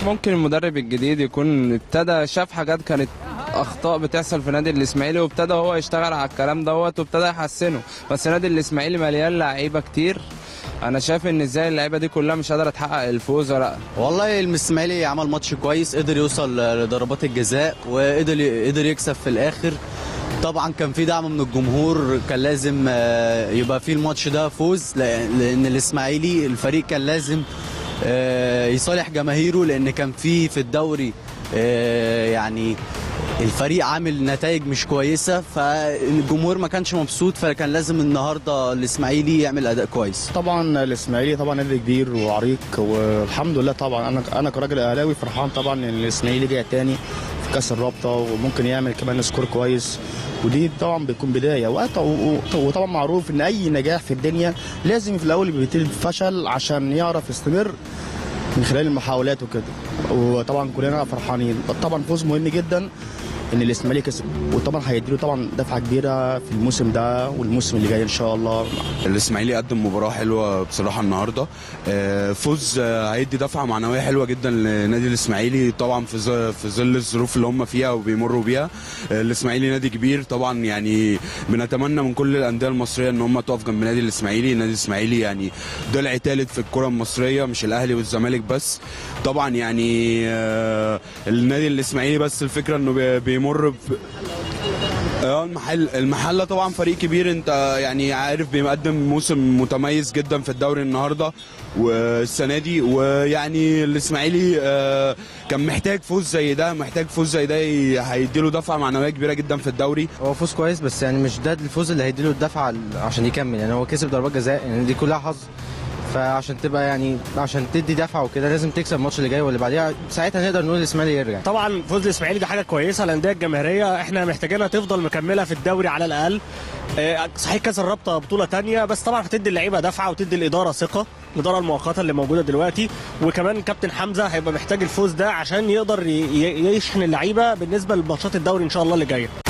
ممكن المدرب الجديد يكون ابتدى شاف حاجات كانت اخطاء بتحصل في نادي الاسماعيلي وابتدى هو يشتغل على الكلام دوت وابتدى يحسنه بس نادي الاسماعيلي مليان لعيبه كتير انا شايف ان ازاي اللعيبه دي كلها مش قادره تحقق الفوز ولا والله الاسماعيلي عمل ماتش كويس قدر يوصل لضربات الجزاء وقدر قدر يكسب في الاخر طبعا كان في دعم من الجمهور كان لازم آه، يبقى في الماتش ده فوز لأ- لان الاسماعيلي الفريق كان لازم آه، يصالح جماهيره لان كان في في الدوري آه، يعني الفريق عامل نتائج مش كويسه فالجمهور ما كانش مبسوط فكان لازم النهارده الاسماعيلي يعمل اداء كويس طبعا الاسماعيلي طبعا نادي كبير وعريق والحمد لله طبعا انا انا كراجل اهلاوي فرحان طبعا ان الاسماعيلي جاي تاني في كاس الرابطه وممكن يعمل كمان سكور كويس ودي طبعا بتكون بدايه وأط- و- و- وطبعا معروف ان اي نجاح في الدنيا لازم في الاول بيبتدي بفشل عشان يعرف يستمر من خلال المحاولات وكده وطبعا كلنا فرحانين طبعا فوز مهم جدا ان الاسماعيلي كسب وطبعا هيديله طبعا دفعه كبيره في الموسم ده والموسم اللي جاي ان شاء الله الاسماعيلي قدم مباراه حلوه بصراحه النهارده آه، فوز آه، هيدي دفعه معنويه حلوه جدا لنادي الاسماعيلي طبعا في ظ- في ظل الظروف اللي هم فيها وبيمروا بيها آه، الاسماعيلي نادي كبير طبعا يعني بنتمنى من كل الانديه المصريه ان هم تقف جنب نادي الاسماعيلي النادي الاسماعيلي يعني ضلع ثالث في الكره المصريه مش الاهلي والزمالك بس طبعا يعني آه، النادي الاسماعيلي بس الفكره انه بي- بيمر ب- اه المحل المحله طبعا فريق كبير انت يعني عارف بيقدم موسم متميز جدا في الدوري النهارده والسنه دي ويعني الاسماعيلي آه، كان محتاج فوز زي ده محتاج فوز زي ده ي- هيديله دفعه معنويه كبيره جدا في الدوري هو فوز كويس بس يعني مش ده الفوز اللي هيديله الدفعه عشان يكمل يعني هو كسب ضربات جزاء يعني دي كلها حظ فعشان تبقى يعني عشان تدي دفعه وكده لازم تكسب الماتش اللي جاي واللي بعديها ساعتها نقدر نقول الاسماعيلي يرجع طبعا فوز الاسماعيلي دي حاجه كويسه الانديه الجماهيريه احنا محتاجينها تفضل مكمله في الدوري على الاقل آه، صحيح كاس الرابطه بطوله تانية بس طبعا هتدي اللعيبه دفعه وتدي الاداره ثقه الاداره المؤقته اللي موجوده دلوقتي وكمان كابتن حمزه هيبقى محتاج الفوز ده عشان يقدر ي- ي- يشحن اللعيبه بالنسبه لماتشات الدوري ان شاء الله اللي جايه